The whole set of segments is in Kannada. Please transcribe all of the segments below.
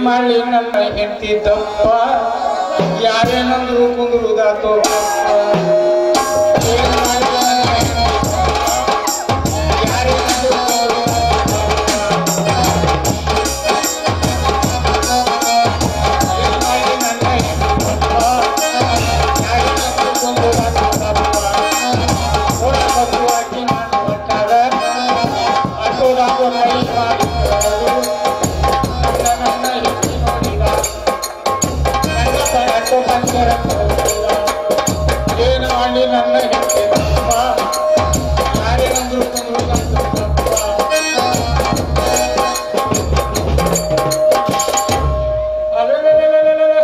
ಮಾಡಲಿ ನನ್ನ ಹೆಂಡತಿ ತಪ್ಪ ಯಾರೇನಂದ್ರು ಕುಂದ್ರುದಾತೋ ಏನ್ ಮಾಡ್ಲಿ ನನ್ನ ಹೆಂಡ್ತಿ ತಪ್ಪ? ಯಾರೇನಂದ್ರು ಏನ್ ಮಾಡ್ಲಿ ನನ್ನ ಹೆಂಡ್ತಿ ತಪ್ಪ? ಯಾರೇನಂದ್ರು ಕುಂದ್ರುದಾತೋ ತಪ್ಪ? ಓಡ ಬದುವಾಗಿ ನಾನು ಹೊಟ್ಟಾಗ ಆಟೋದಾಗ ಕೈ ಮಾಡಿ ನನ್ನ ಹೆಂಡತಿ ನೋಡಿದ ನನ್ನ ಆಟೋ ಬಂದರ ಏನು ಮಾಡಿ ನನ್ನ ಹೆಂಡತಿ ತಪ್ಪ ಯಾರೇನಂದ್ರು ಕೊಂದ್ರು ನಂದು ತಪ್ಪ ಅಲೆಲೆಲೆಲೆಲೆಲೆ.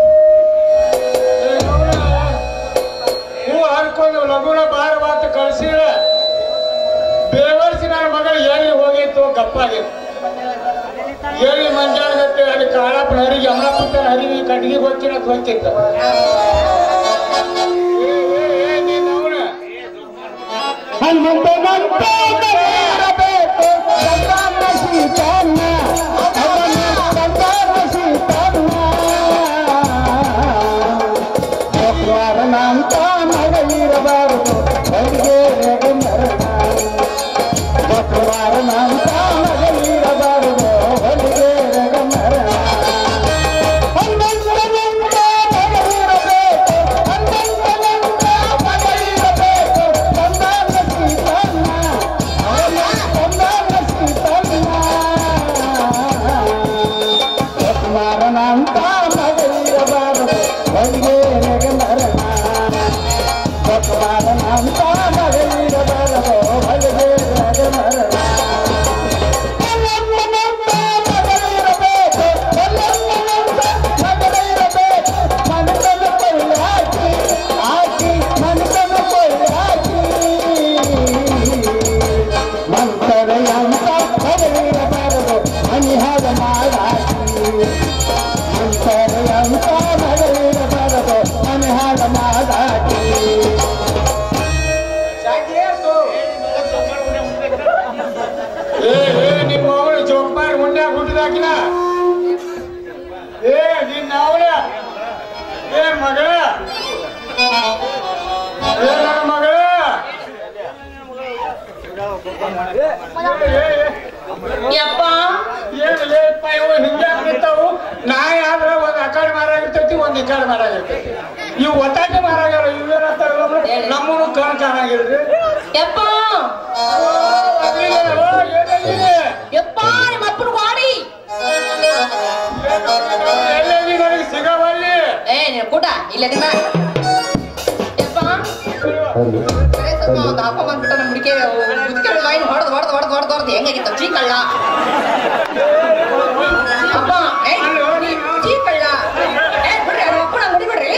ಏ ಗೌಡ, ಹೂ ಹರ್ಕೊಂಡು ಲಗುನ ಬಾರ ಮಾತ ಕಳ್ಸಿರ ಬೇವರ್ಸಿ ನನ್ನ ಮಗಳು ಎಲ್ಲಿ ಹೋಗಿತ್ತು ಗಪ್ಪಾಗಿತ್ತು ಎಲ್ಲಿ ಮಂಜಾಗತ್ತೆ ಅಲ್ಲಿ ಕಾಳಪ್ಪನ ಹರಿಗೆ ಅಮಲಾಪುತ್ರ ಹರಿವಿ ಕಟ್ಟಿಗೆ ಗೊತ್ತಿನ ಗೊತ್ತಿತ್ತು ಏ, ಏ, ಏ, ನೀನ್ ಅವ್ನ. ಹನುಮಂತನಂತೆ ಬರೆಯಬೇಕು ಸಂತಾನ ಸೀತನ್ನ ಅವನ ಸಂತಾನ ಸೀತನ್ನ ಭಕ್ವಾರನಂತ ಮಗಳಿರಬಾರದು ಬಳಿಗೆ ಮರಣ ಭಕ್ವಾರನಂತ ಮಗಳಿರಬಾರದು ಬಳಿಗೆ ಮರಣ ಹನುಮಂತನಂತ ಮಗಳಿರಬೇಕು ಹನುಮಂತನಂತ ಮಗಳಿರಬೇಕು ಸಂತಾನ ಸೀತನ್ನ ಅವನ ಸಂತಾನ ಸೀತನ್ನ ಭಕ್ವಾರನಂತ ಮಗಳಿರಬಾರದು ಬಳಿಗೆ ಮರಣ ಭಕ್ವಾರನಂತ ಮಗಳಿರಬಾರದು ಬಳಿಗೆ ಮರಣ ಮಾಡಿ ಏ ಏ ನಿಮ್ಮ ಅವಳು ಜೋಪಾರ್ ಉಂಡ್ಯಾಗ ಹುಟ್ಟಿದಾಕಿನ ಏ ನಿನ್ನ ಅವಳ ಏ ಮಗಳ ಏ ನನ್ನ ಮಗಳ ಏ, ಏ, ಏ. ಯಪ್ಪ ಏನು ಲೇಪ ಇವು ಹಿಂಗ್ಯಾಕ್ ನಿಂತಾವು ನಾಯಿ ಆದ್ರ ಒಂದ್ ಆ ಕಡೆ ಮಾರಾಗಿರ್ತೈತಿ ಒಂದ್ ಈ ಕಡೆ ಮಾರಾಗಿರ್ತೈತಿ ಇವು ಒತ್ತಾಟೆ ಮಾರಾಗ್ಯಾರ ಇವೇನಂತಾರಲ್ಲ ನಮ್ಮನು ಕಣ್ ಕಾಣಾಗಿಲ್ರಿ ಯಪ್ಪ ಯಪ್ಪ ನಿಮ್ಮ ಅಪ್ಪನ ಗಾಡಿ ಎಲ್ಲೆಲ್ಲಿ ನನಗೆ ಸಿಗವಲ್ಲಿ ಏ ನೀನು ಕೂಟ ಇಲ್ಲದಿನ ಯಪ್ಪ ಸರಿ ಸ್ವಲ್ಪ ಒಂದು ಹಪ್ಪ ಬಂದ್ಬಿಟ್ಟ ನಮ್ಮ ಹುಡುಗಿ ಮುದ್ಕೊಂಡು ಲೈನ್ ಹೊಡೆದು ಹೊಡೆದು ಹೊಡೆದು ಹೊಡೆದು ಹೊಡೆದು ಹೆಂಗಾಗಿತ್ತು ಚೀಕಳ್ಳ ಅಪ್ಪ ಏ ಚೀಕಳ್ಳ ಏ ಬಿಡ್ರಿ ನಮ್ಮ ಅಪ್ಪನ ಮುಡಿಬಿಡ್ರಿ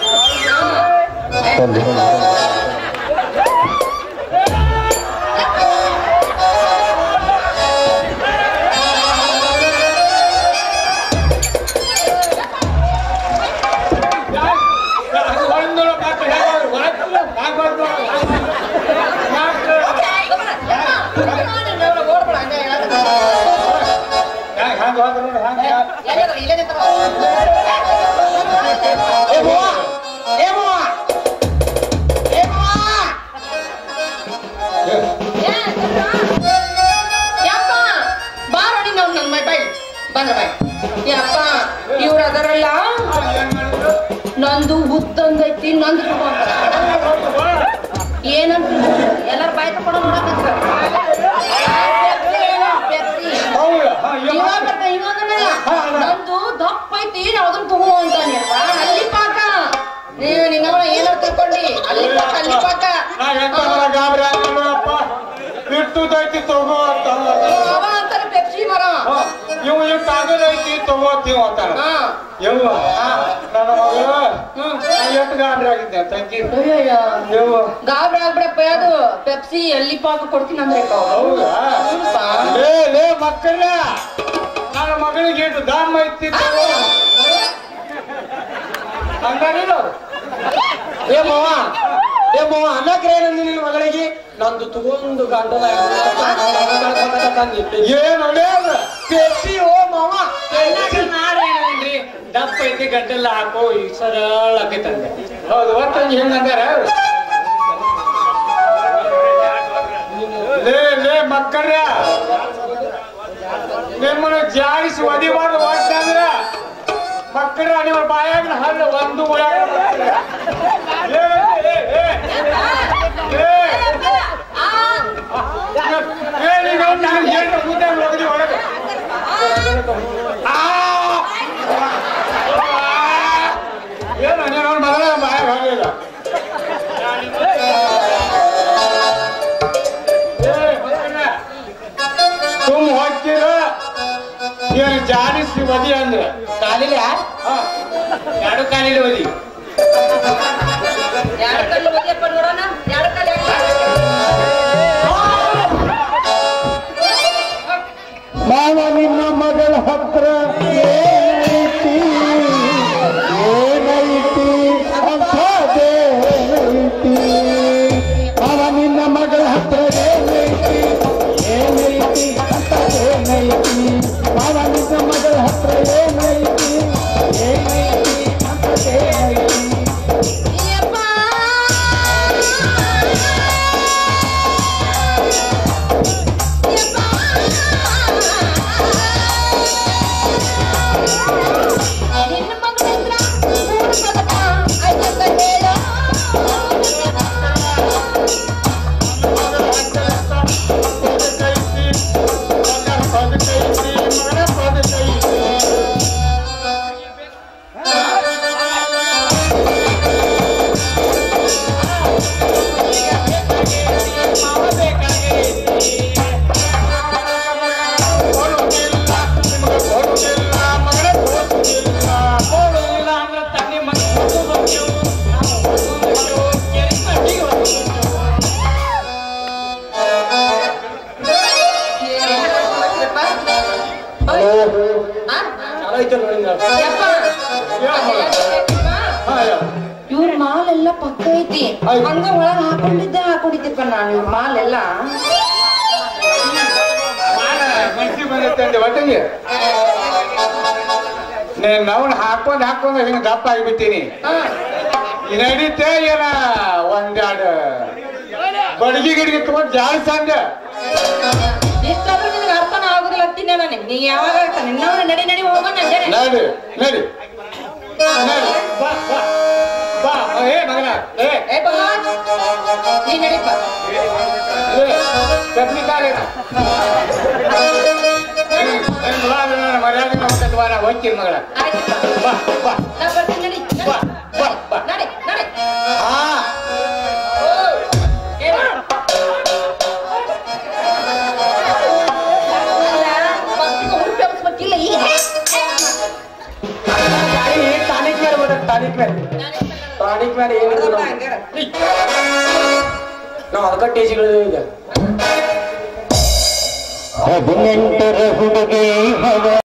ಯಪ್ಪ ಬಾರೋಡಿ ನಾವು ನನ್ನ ಮೈ ಬೈ ಬಂದ್ರ ಬೈ ಯಪ್ಪ ಇವ್ರು ಅದರಲ್ಲ ನಂದು ಉತ್ತಂದೈತಿ ನಂದು ತಗೋ ಅಂತಾರ. ಏನಂತ ಎಲ್ಲಾರು ಬಾಯ್ ತಕೊಂಡು ನೋಡಕತ್ರ ಇವಾಗ ಬರ್ತಾ ಇವಾಗನಲ್ಲ ನಂದು ದಪ್ಪ ಐತಿ ನಾವ್ ಅದನ್ನ ತಗೋ ಅಂತಾನೆ ಅಲ್ಲಿ ಪಾಕ ನೀವು ನಿಂಗವ ಏನಾರು ತಿಳ್ಕೊಂಡಿ ಅಲ್ಲಿ ಪಾಕ ಅಲ್ಲಿ ಪಾಕ ಗಾಬರಿ ನೋಡಪ್ಪ ಇಟ್ಟುದೈತಿ ತಗೋ ಅಂತ ಅವ ಅಂತಾನೆ ಪೆಪ್ಸಿ ಮರ ಇವು ಇಟ್ಟು ಆಗದೈತಿ ತಗೋತೀವಿ ಅಂತಾರ ಹಾ ಯವ್ವ ನನ್ನ ಮಗಳು ಹ್ಮ್ ನಾ ಎಷ್ಟು ಗಾಬರಿ ಆಗಿದ್ದೆ ತಂಗಿ ಅಯ್ಯಯ್ಯ. ಯವ್ವ ಗಾಬ್ರಿ ಆಗ್ಬಿಡಪ್ಪ ಅದು ಪೆಪ್ಸಿ ಎಲ್ಲಿ ಪಾಕ ಕೊಡ್ತೀನಿ ಅಂದ್ರೆ ಹೌದಾ ಹೌದಾ? ಲೇ ಲೇ ಮಕ್ಕಳ ನನ್ನ ಮಗಳಿಗೆ ಇಟ್ಟು ದಾಮ ಐತಿ ತಗೋ. ಹಂಗಾರಿಲ್ಲ ಅವ್ರು? ಏ ಮಾವ ಏ ಮಾವ ಅನ್ನಕ್ರೆ ನಂದು ನಿನ್ನ ಮಗಳಿಗೆ ನಂದು ತಗೊಂಡು ಗಂಡನ ತಂದಿಟ್ಟು ಏನು ಲೇ ಅದು? ಪೆಪ್ಸಿ ಓ ಮಾವ ನಾಡ ದಪ್ಪ ಐತಿ ಗಡ್ಡೆಲ್ಲ ಹಾಕೋ ಈ ಸರಳ ಆಕೈತಂದೆ ಹೌದು ಒಟ್ಟು ಹೆಂಗಂದಾರ ಲೇ ಲೇ ಮಕ್ಕಳ್ರ ನಿಮ್ಮನ್ನು ಜಾಡಿಸಿ ಒದಿಬಾರ್ದು ಒಟ್ಟಂದ್ರ ಮಕ್ಕಳ ನಿಮ್ಮ ಬಾಯಾಗ ಹಲ್ಲು ಒಂದು ಉಳ್ಯಾಗ ಏ, ಏ, ಏ, ಏ, ಏ, ನೀನು ನನಗೆ ಏನು ಕೂತಾಗ ಹೋಗಲಿ ಒಳಗೆ ಆ! ಏನು ನೀನು ಮಗಳ ಬಾಯಾಗ ಹೋಗಲಿಲ್ಲ ತುಮ್ ಹೋಗ್ತೀರ ಏನು ಜಾಡಿಸಿ ಒದಿ ಅಂದ್ರೆ ಕಾಲಿಲ್ಲ ಹಾ, ಎರಡು ಕಾಲಿಗೆ ಒದಿ ಯಾರ ಕಲ್ಲು ಬದಿಯಪ್ಪ ನೋಡೋಣ ಯಾರ ಕಲ್ಲು ಮಾವ ನಿನ್ನ ಮಗಳ ಹತ್ರ ಏನೈತಿ ಏನೈತಿ ಅಂಥದ್ದೇನೈತಿ ಮಾವ ನಿನ್ನ ಮಗಳ ಹತ್ರ ಏನೈತಿ ಏನೈತಿ ಅಂಥದ್ದೇನೈತಿ ಮಾವ ನಿನ್ನ ಮಗಳ ಹತ್ರ ಏನೈತಿ ಏನೈತಿ ಅಂಥದ್ದೇನೈತಿ ನಿನ್ನ ಮಗಳ ಹತ್ರ ಮೂರು ಪದಕ ಆಯ್ತಂತ ಹೇಳೋ ಇವ್ರ ಮಾಲ್ ಎಲ್ಲ ಪಕ್ಕ ಐತಿ ಆಯ್ತು. ಹಂಗ ಒಳಗ ಹಾಕೊಂಡಿದ್ದೆ ಹಾಕೊಂಡಿದ್ದಪ್ಪ ನಾನು ಇವ್ರ ಮಾಲ್ ಎಲ್ಲ ಮನ್ಸಿ ಬಂದೈತೆ ಅಂದೆ ಒಟ್ಟಿಗೆ ನೀನ್ ನವ್ನ ಹಾಕೊಂಡ್ ಹಾಕೊಂಡ್ ಹಿಂಗ ದಪ್ಪ ಆಗಿಬಿಟ್ಟಿನಿ ಹಾ. ನಡೀತೆ ಏನ ಒಂದೆರಡು ಬಡಗಿ ಗಿಡಗಿ ತಗೊಂಡ್ ಜಾಸ್ತಿ ಅಂದೆ ಇಷ್ಟಾದ್ರೂ ನಿನಗೆ ಅರ್ಥನ ಆಗುದಿಲ್ಲ ಅಂತೀನಿ ನನಗೆ ನೀ ಯಾವಾಗ ನಿನ್ನ ನಡಿ ನಡಿ ಹೋಗೋಣ ಅಂದೆ ನಡಿ ನಡಿ ನಡಿ ಬಾ ಬಾ ಬಾ ಏ ಮಗನ ಏ ಏ ಭಗವಾನ್ ನೀ ನಡಿಪ್ಪ ಏ ಚಟ್ನಿ ಕಾಲೇನ ಮರ್ಯಾದೆ ನೋಡ್ಕೊಂಡ್ವಾರ ಹೋಗ್ತೀನಿ ಮಗಳ ಆಯ್ತಪ್ಪ ಬಾ ಬಾ ನಾ ಬರ್ತೀನಿ ನಡಿ ನಡಿ. ಬಾ ಬಾ ಬಾ ನಡಿ ನಡಿ ಹಾ ಓ, ಏನು? ಅಲ್ಲ, ಮಕ್ಳಿಗೆ ಉಡುಪಿ ಹಬ್ಸ್ಬೇಕಿಲ್ಲ ಈಗ ಟಾನಿಕ್ ಮೇಲೆ ಬರ್ತದೆ ಟಾನಿಕ್ ಮೇಲೆ ಟಾನಿಕ್ ಮೇಲೆ ಏನಿಲ್ಲ ನಾವು ಅದಕ್ಕೆ ಟೇಜಿಗಳು ಈಗ ಹದಿನೆಂಟರ ಹುಡುಗಿ ಹವ